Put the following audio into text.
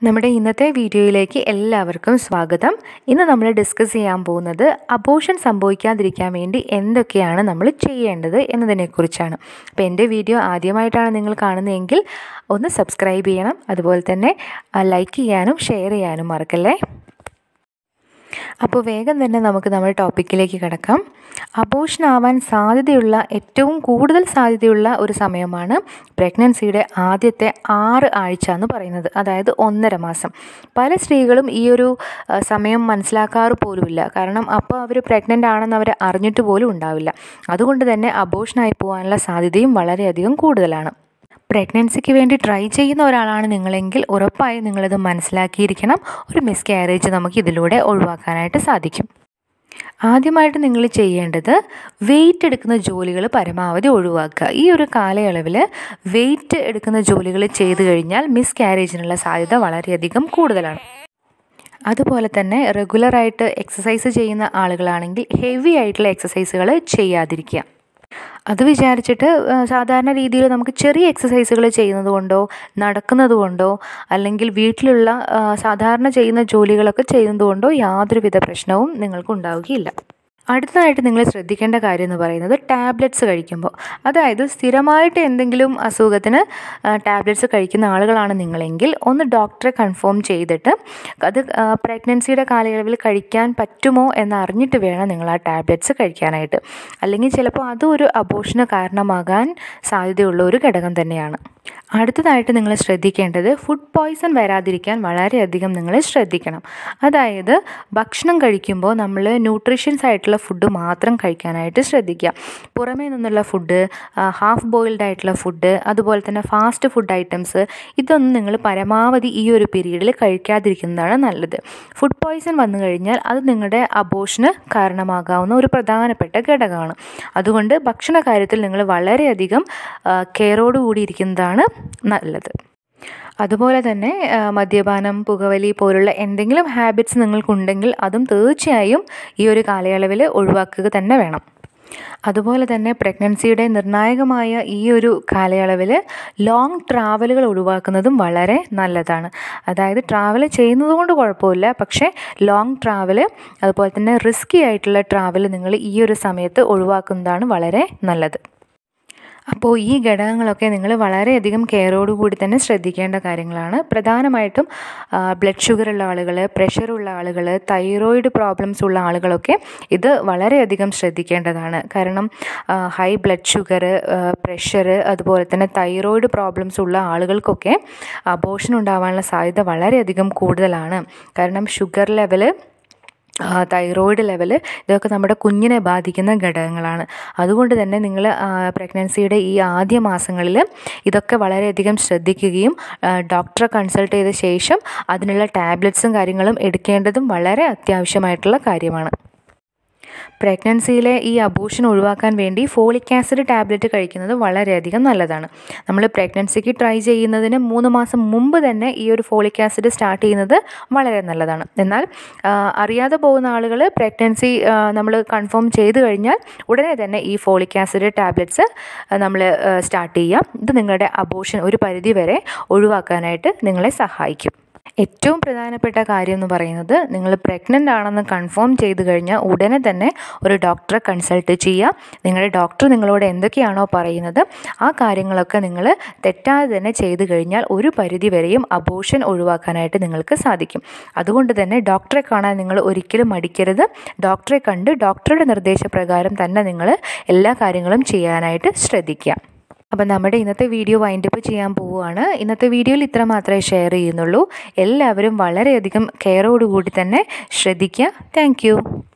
നമ്മുടെ ഇന്നത്തെ വീഡിയോയിലേക്ക് എല്ലാവർക്കും സ്വാഗതം ഇന്ന് നമ്മൾ ഡിസ്കസ് ചെയ്യാൻ പോകുന്നത് അബോഷൻ സംഭവിക്കാതിരിക്കാൻ വേണ്ടി എന്തൊക്കെയാണ് നമ്മൾ ചെയ്യേണ്ടത് എന്നതിനെക്കുറിച്ചാണ് അപ്പോൾ എൻ്റെ വീഡിയോ ആദ്യമായിട്ടാണ് നിങ്ങൾ കാണുന്നതെങ്കിൽ ഒന്ന് സബ്സ്ക്രൈബ് ചെയ്യണം അതുപോലെ തന്നെ ലൈക്ക് ചെയ്യാനും ഷെയർ ചെയ്യാനും മറക്കല്ലേ അപ്പോൾ വേഗം തന്നെ നമുക്ക് നമ്മുടെ ടോപ്പിക്കിലേക്ക് കിടക്കാം അബോഷൻ ആവാൻ സാധ്യതയുള്ള ഏറ്റവും കൂടുതൽ സാധ്യതയുള്ള ഒരു സമയമാണ് പ്രഗ്നൻസിയുടെ ആദ്യത്തെ ആറ് ആഴ്ച എന്ന് പറയുന്നത് അതായത് ഒന്നര മാസം പല സ്ത്രീകളും ഈ ഒരു സമയം മനസ്സിലാക്കാറ് പോലുമില്ല കാരണം അപ്പോൾ അവർ പ്രഗ്നൻ്റ് ആണെന്ന് അവർ അറിഞ്ഞിട്ട് പോലും ഉണ്ടാവില്ല അതുകൊണ്ട് തന്നെ അബോഷനായി പോകാനുള്ള സാധ്യതയും വളരെയധികം കൂടുതലാണ് പ്രഗ്നൻസിക്ക് വേണ്ടി ട്രൈ ചെയ്യുന്ന ഒരാളാണ് നിങ്ങളെങ്കിൽ ഉറപ്പായും നിങ്ങളിത് മനസ്സിലാക്കിയിരിക്കണം ഒരു മിസ് ക്യാരേജ് നമുക്ക് ഇതിലൂടെ ഒഴിവാക്കാനായിട്ട് സാധിക്കും ആദ്യമായിട്ട് നിങ്ങൾ ചെയ്യേണ്ടത് വെയിറ്റ് എടുക്കുന്ന ജോലികൾ പരമാവധി ഒഴിവാക്കുക ഈ ഒരു കാലയളവിൽ വെയിറ്റ് എടുക്കുന്ന ജോലികൾ ചെയ്തു കഴിഞ്ഞാൽ മിസ് ക്യാരേജിനുള്ള സാധ്യത വളരെയധികം കൂടുതലാണ് അതുപോലെ തന്നെ റെഗുലറായിട്ട് എക്സസൈസ് ചെയ്യുന്ന ആളുകളാണെങ്കിൽ ഹെവി ആയിട്ടുള്ള എക്സസൈസുകൾ ചെയ്യാതിരിക്കുക അത് വിചാരിച്ചിട്ട് സാധാരണ രീതിയിൽ നമുക്ക് ചെറിയ എക്സസൈസുകൾ ചെയ്യുന്നത് കൊണ്ടോ നടക്കുന്നത് കൊണ്ടോ അല്ലെങ്കിൽ വീട്ടിലുള്ള സാധാരണ ചെയ്യുന്ന ജോലികളൊക്കെ ചെയ്യുന്നത് കൊണ്ടോ യാതൊരുവിധ പ്രശ്നവും നിങ്ങൾക്ക് ഉണ്ടാവുകയില്ല അടുത്തതായിട്ട് നിങ്ങൾ ശ്രദ്ധിക്കേണ്ട കാര്യം എന്ന് പറയുന്നത് ടാബ്ലറ്റ്സ് കഴിക്കുമ്പോൾ അതായത് സ്ഥിരമായിട്ട് എന്തെങ്കിലും അസുഖത്തിന് ടാബ്ലറ്റ്സ് കഴിക്കുന്ന ആളുകളാണ് നിങ്ങളെങ്കിൽ ഒന്ന് ഡോക്ടറെ കൺഫേം ചെയ്തിട്ട് അത് പ്രഗ്നൻസിയുടെ കാലയളവിൽ കഴിക്കാൻ പറ്റുമോ എന്ന് അറിഞ്ഞിട്ട് വേണം നിങ്ങൾ ആ ടാബ്ലറ്റ്സ് കഴിക്കാനായിട്ട് അല്ലെങ്കിൽ ചിലപ്പോൾ അതും ഒരു അബോഷന് കാരണമാകാൻ സാധ്യതയുള്ള ഒരു ഘടകം തന്നെയാണ് അടുത്തതായിട്ട് നിങ്ങൾ ശ്രദ്ധിക്കേണ്ടത് ഫുഡ് പോയ്സൺ വരാതിരിക്കാൻ വളരെയധികം നിങ്ങൾ ശ്രദ്ധിക്കണം അതായത് ഭക്ഷണം കഴിക്കുമ്പോൾ നമ്മൾ ന്യൂട്രീഷ്യൻസ് ആയിട്ടുള്ള ഫുഡ് മാത്രം കഴിക്കാനായിട്ട് ശ്രദ്ധിക്കുക പുറമേ നിന്നുള്ള ഫുഡ് ഹാഫ് ബോയിൽഡ് ആയിട്ടുള്ള ഫുഡ് അതുപോലെ തന്നെ ഫാസ്റ്റ് ഫുഡ് ഐറ്റംസ് ഇതൊന്നും നിങ്ങൾ പരമാവധി ഈ ഒരു പീരീഡിൽ കഴിക്കാതിരിക്കുന്നതാണ് നല്ലത് ഫുഡ് പോയ്സൺ വന്നു കഴിഞ്ഞാൽ അത് നിങ്ങളുടെ അബോഷന് കാരണമാകാവുന്ന ഒരു പ്രധാനപ്പെട്ട ഘടകമാണ് അതുകൊണ്ട് ഭക്ഷണ കാര്യത്തിൽ നിങ്ങൾ വളരെയധികം കെയറോടുകൂടി ഇരിക്കുന്നതാണ് നല്ലത് അതുപോലെ തന്നെ മദ്യപാനം പുകവലി പോലുള്ള എന്തെങ്കിലും ഹാബിറ്റ്സ് നിങ്ങൾക്കുണ്ടെങ്കിൽ അതും തീർച്ചയായും ഈ ഒരു കാലയളവിൽ ഒഴിവാക്കുക തന്നെ വേണം അതുപോലെ തന്നെ പ്രഗ്നൻസിയുടെ നിർണായകമായ ഈ ഒരു കാലയളവിൽ ലോങ് ട്രാവലുകൾ ഒഴിവാക്കുന്നതും വളരെ നല്ലതാണ് അതായത് ട്രാവൽ ചെയ്യുന്നത് കൊണ്ട് കുഴപ്പമില്ല പക്ഷേ ലോങ് ട്രാവൽ അതുപോലെ തന്നെ റിസ്കി ആയിട്ടുള്ള ട്രാവൽ നിങ്ങൾ ഈ ഒരു സമയത്ത് ഒഴിവാക്കുന്നതാണ് വളരെ നല്ലത് അപ്പോൾ ഈ ഘടകങ്ങളൊക്കെ നിങ്ങൾ വളരെയധികം കെയറോടുകൂടി തന്നെ ശ്രദ്ധിക്കേണ്ട കാര്യങ്ങളാണ് പ്രധാനമായിട്ടും ബ്ലഡ് ഷുഗർ ഉള്ള ആളുകൾ പ്രഷറുള്ള ആളുകൾ തൈറോയിഡ് പ്രോബ്ലംസ് ഉള്ള ആളുകളൊക്കെ ഇത് വളരെയധികം ശ്രദ്ധിക്കേണ്ടതാണ് കാരണം ഹൈ ബ്ലഡ് ഷുഗർ പ്രഷർ അതുപോലെ തന്നെ തൈറോയിഡ് പ്രോബ്ലംസ് ഉള്ള ആളുകൾക്കൊക്കെ അബോഷൻ ഉണ്ടാവാനുള്ള സാധ്യത വളരെയധികം കൂടുതലാണ് കാരണം ഷുഗർ ലെവൽ തൈറോയിഡ് ലെവൽ ഇതൊക്കെ നമ്മുടെ കുഞ്ഞിനെ ബാധിക്കുന്ന ഘടകങ്ങളാണ് അതുകൊണ്ട് തന്നെ നിങ്ങൾ പ്രഗ്നൻസിയുടെ ഈ ആദ്യ മാസങ്ങളിൽ ഇതൊക്കെ വളരെയധികം ശ്രദ്ധിക്കുകയും ഡോക്ടറെ കൺസൾട്ട് ചെയ്ത ശേഷം അതിനുള്ള ടാബ്ലറ്റ്സും കാര്യങ്ങളും എടുക്കേണ്ടതും വളരെ അത്യാവശ്യമായിട്ടുള്ള കാര്യമാണ് പ്രഗ്നൻസിയിലെ ഈ അബോഷൻ ഒഴിവാക്കാൻ വേണ്ടി ഫോളിക് ആസിഡ് ടാബ്ലറ്റ് കഴിക്കുന്നത് വളരെയധികം നല്ലതാണ് നമ്മൾ പ്രഗ്നൻസിക്ക് ട്രൈ ചെയ്യുന്നതിന് മൂന്ന് മാസം മുമ്പ് തന്നെ ഈ ഒരു ഫോളിക് ആസിഡ് സ്റ്റാർട്ട് ചെയ്യുന്നത് വളരെ നല്ലതാണ് എന്നാൽ അറിയാതെ പോകുന്ന ആളുകൾ പ്രഗ്നൻസി നമ്മൾ കൺഫേം ചെയ്ത് കഴിഞ്ഞാൽ ഉടനെ തന്നെ ഈ ഫോളിക് ആസിഡ് ടാബ്ലറ്റ്സ് നമ്മൾ സ്റ്റാർട്ട് ചെയ്യാം ഇത് നിങ്ങളുടെ അബോഷൻ ഒരു പരിധി വരെ ഒഴിവാക്കാനായിട്ട് നിങ്ങളെ സഹായിക്കും ഏറ്റവും പ്രധാനപ്പെട്ട കാര്യം എന്ന് പറയുന്നത് നിങ്ങൾ പ്രഗ്നൻ്റ് ആണെന്ന് കൺഫേം ചെയ്ത് കഴിഞ്ഞാൽ ഉടനെ തന്നെ ഒരു ഡോക്ടറെ കൺസൾട്ട് ചെയ്യുക നിങ്ങളുടെ ഡോക്ടർ നിങ്ങളോട് എന്തൊക്കെയാണോ പറയുന്നത് ആ കാര്യങ്ങളൊക്കെ നിങ്ങൾ തെറ്റാതെ തന്നെ ചെയ്തു കഴിഞ്ഞാൽ ഒരു പരിധി വരെയും അബോഷൻ ഒഴിവാക്കാനായിട്ട് നിങ്ങൾക്ക് സാധിക്കും അതുകൊണ്ട് തന്നെ ഡോക്ടറെ കാണാൻ നിങ്ങൾ ഒരിക്കലും മടിക്കരുത് ഡോക്ടറെ കണ്ട് ഡോക്ടറുടെ നിർദ്ദേശപ്രകാരം തന്നെ നിങ്ങൾ എല്ലാ കാര്യങ്ങളും ചെയ്യാനായിട്ട് ശ്രദ്ധിക്കുക അപ്പം നമ്മുടെ ഇന്നത്തെ വീഡിയോ വൈൻഡപ്പ് ചെയ്യാൻ പോവുകയാണ് ഇന്നത്തെ വീഡിയോയിൽ ഇത്ര മാത്രമേ ഷെയർ ചെയ്യുന്നുള്ളൂ എല്ലാവരും വളരെയധികം കെയറോടുകൂടി തന്നെ ശ്രദ്ധിക്കുക താങ്ക്